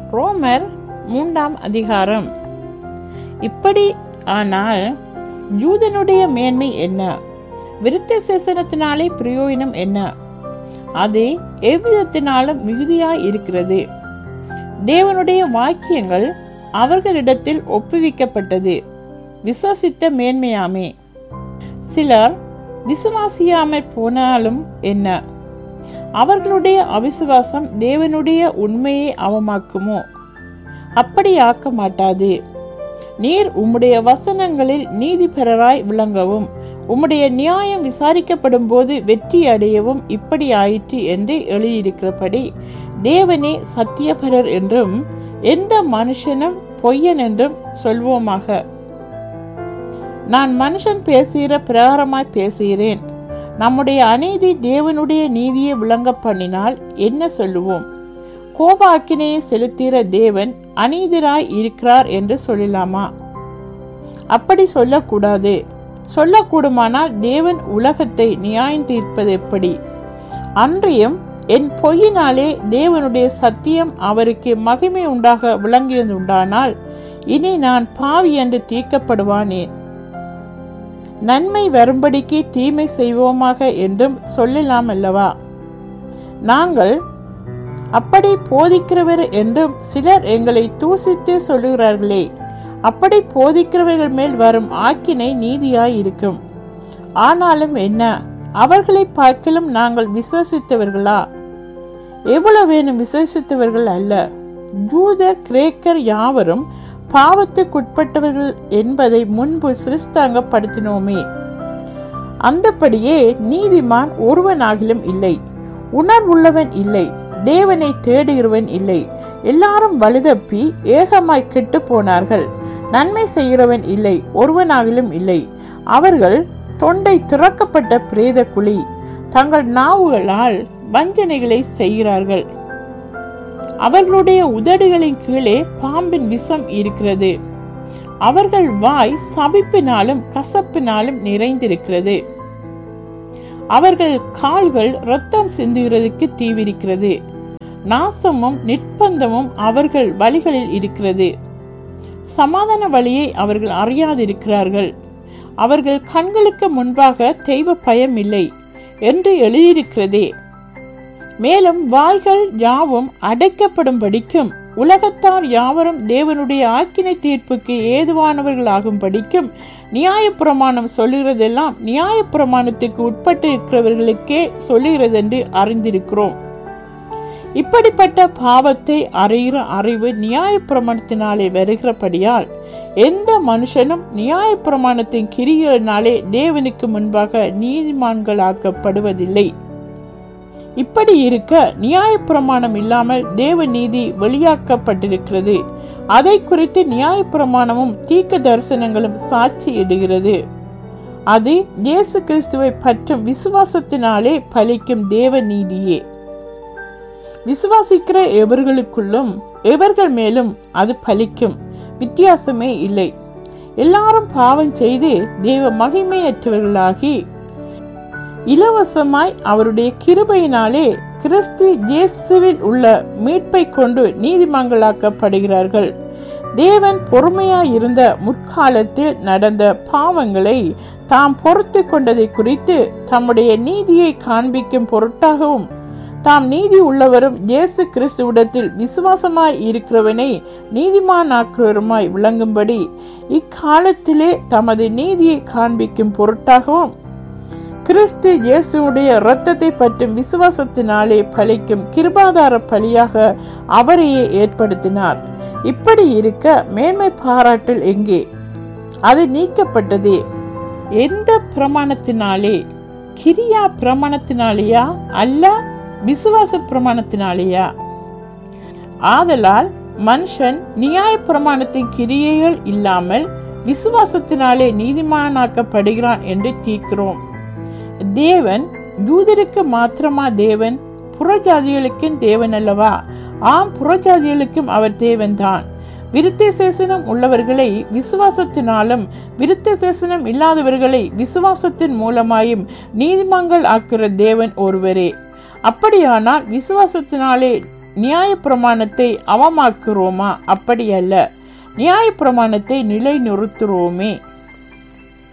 ரோமர் மூன்றாம் அதிகாரம் இப்படி ஆனால் யூதனுடைய மேன்மை என்ன விருத்த சேசனத்தினாலே பிரயோஜனம் என்ன அது எவ்விதத்தினாலும் மிகுதியாய் இருக்கிறது தேவனுடைய வாக்கியங்கள் அவர்களிடத்தில் ஒப்புவிக்கப்பட்டது விசுவாசித்த மேன்மையாமே சிலர் விசுவாசியாமற் போனாலும் என்ன அவர்களுடைய அவிசுவாசம் தேவனுடைய உண்மையை அவமாக்குமோ அப்படி ஆக்க மாட்டாது நீர் உம்முடைய வசனங்களில் நீதிபரராய் விளங்கவும் உம்முடைய நியாயம் விசாரிக்கப்படும் போது வெற்றி அடையவும் இப்படி ஆயிற்று என்று எழுதியிருக்கிறபடி தேவனே சத்தியபரர் என்றும் எந்த மனுஷனும் பொய்யன் என்றும் சொல்வோமாக நான் மனுஷன் பேசுகிற பிரகாரமாய் பேசுகிறேன் நம்முடைய அநீதி தேவனுடைய நீதியை விளங்க பண்ணினால் என்ன சொல்லுவோம் கோபாக்கினையை செலுத்துகிற தேவன் அநீதிராய் இருக்கிறார் என்று சொல்லலாமா அப்படி சொல்லக்கூடாது சொல்லக்கூடுமானால் தேவன் உலகத்தை நியாயம் தீர்ப்பது எப்படி அன்றியும் என் பொய்யினாலே தேவனுடைய சத்தியம் அவருக்கு மகிமை உண்டாக விளங்கியது உண்டானால் இனி நான் பாவி என்று தீர்க்கப்படுவானேன் நன்மை வரும்படிக்கு தீமை செய்வோமாக என்றும் சொல்லலாம் அல்லவா நாங்கள் அப்படி போதிக்கிறவர் என்றும் சிலர் எங்களை தூசித்து சொல்லுகிறார்களே அப்படி போதிக்கிறவர்கள் மேல் வரும் ஆக்கினை நீதியாய் இருக்கும் ஆனாலும் என்ன அவர்களை பார்க்கலும் நாங்கள் விசுவசித்தவர்களா எவ்வளவு வேணும் விசுவசித்தவர்கள் அல்ல ஜூதர் கிரேக்கர் யாவரும் பாவத்துக்குட்பட்டவர்கள் என்பதை முன்பு சிறிஸ்தாங்கப்படுத்தினோமே அந்தபடியே நீதிமான் ஒருவனாகிலும் இல்லை உணர்வுள்ளவன் இல்லை தேவனை தேடுகிறவன் இல்லை எல்லாரும் வலுதப்பி ஏகமாய் கெட்டு போனார்கள் நன்மை செய்கிறவன் இல்லை ஒருவனாகிலும் இல்லை அவர்கள் தொண்டை திறக்கப்பட்ட பிரேத குழி தங்கள் நாவுகளால் வஞ்சனைகளை செய்கிறார்கள் அவர்களுடைய உதடுகளின் கீழே பாம்பின் விஷம் இருக்கிறது அவர்கள் வாய் சபிப்பினாலும் கசப்பினாலும் நிறைந்திருக்கிறது அவர்கள் கால்கள் ரத்தம் சிந்துகிறதுக்கு தீவிரிக்கிறது நாசமும் நிர்பந்தமும் அவர்கள் வழிகளில் இருக்கிறது சமாதான வழியை அவர்கள் அறியாதிருக்கிறார்கள் அவர்கள் கண்களுக்கு முன்பாக தெய்வ பயம் இல்லை என்று எழுதியிருக்கிறதே மேலும் வாய்கள் யாவும் அடைக்கப்படும்படிக்கும் உலகத்தார் யாவரும் தேவனுடைய ஆக்கினை தீர்ப்புக்கு ஏதுவானவர்களாகும் படிக்கும் நியாயப்பிரமாணம் சொல்லுகிறதெல்லாம் நியாயப்பிரமாணத்துக்கு உட்பட்டு இருக்கிறவர்களுக்கே சொல்லுகிறது என்று அறிந்திருக்கிறோம் இப்படிப்பட்ட பாவத்தை அறிகிற அறிவு நியாயப்பிரமாணத்தினாலே வருகிறபடியால் எந்த மனுஷனும் நியாயப்பிரமாணத்தின் கிரிகளினாலே தேவனுக்கு முன்பாக நீதிமான்களாக்கப்படுவதில்லை இப்படி இருக்க நியாயப்பிரமாணம் இல்லாமல் தேவ நீதி வெளியாக்கப்பட்டிருக்கிறது அதை குறித்து நியாயப்பிரமாணமும் தீர்க்க தரிசனங்களும் சாட்சியிடுகிறது அது இயேசு கிறிஸ்துவை பற்றும் விசுவாசத்தினாலே பலிக்கும் தேவ நீதியே விசுவாசிக்கிற எவர்களுக்குள்ளும் எவர்கள் மேலும் அது பலிக்கும் வித்தியாசமே இல்லை எல்லாரும் பாவம் செய்து தேவ மகிமையற்றவர்களாகி இலவசமாய் அவருடைய கிருபையினாலே கிறிஸ்து இயேசுவில் உள்ள மீட்பை கொண்டு நீதிமங்களாக்கப்படுகிறார்கள் தேவன் பொறுமையாய் இருந்த முற்காலத்தில் நடந்த பாவங்களை தாம் பொறுத்து கொண்டதை குறித்து தம்முடைய நீதியை காண்பிக்கும் பொருட்டாகவும் தாம் நீதி உள்ளவரும் இயேசு கிறிஸ்துவிடத்தில் விசுவாசமாய் இருக்கிறவனை நீதிமானாக்குவருமாய் விளங்கும்படி இக்காலத்திலே தமது நீதியை காண்பிக்கும் பொருட்டாகவும் கிறிஸ்து இயேசுடைய இரத்தத்தை பற்றும் விசுவாசத்தினாலே பலிக்கும் கிருபாதார பலியாக அவரையே ஏற்படுத்தினார் இப்படி இருக்க மேன்மை பாராட்டல் எங்கே அது நீக்கப்பட்டதே எந்த பிரமாணத்தினாலே கிரியா பிரமாணத்தினாலேயா அல்ல விசுவாச பிரமாணத்தினாலேயா ஆதலால் மனுஷன் நியாய பிரமாணத்தின் கிரியைகள் இல்லாமல் விசுவாசத்தினாலே நீதிமானாக்கப்படுகிறான் என்று தீர்க்கிறோம் தேவன் யூதருக்கு மாத்திரமா தேவன் புறஜாதிகளுக்கும் தேவன் அல்லவா ஆம் புறஜாதிகளுக்கும் அவர் தேவன்தான் விருத்த சேசனம் உள்ளவர்களை விசுவாசத்தினாலும் விருத்த சேசனம் இல்லாதவர்களை விசுவாசத்தின் மூலமாயும் நீதிமங்கள் ஆக்கிற தேவன் ஒருவரே அப்படியானால் விசுவாசத்தினாலே நியாயப்பிரமாணத்தை அவமாக்குறோமா அப்படி அல்ல நியாயப்பிரமாணத்தை நிலைநிறுத்துறோமே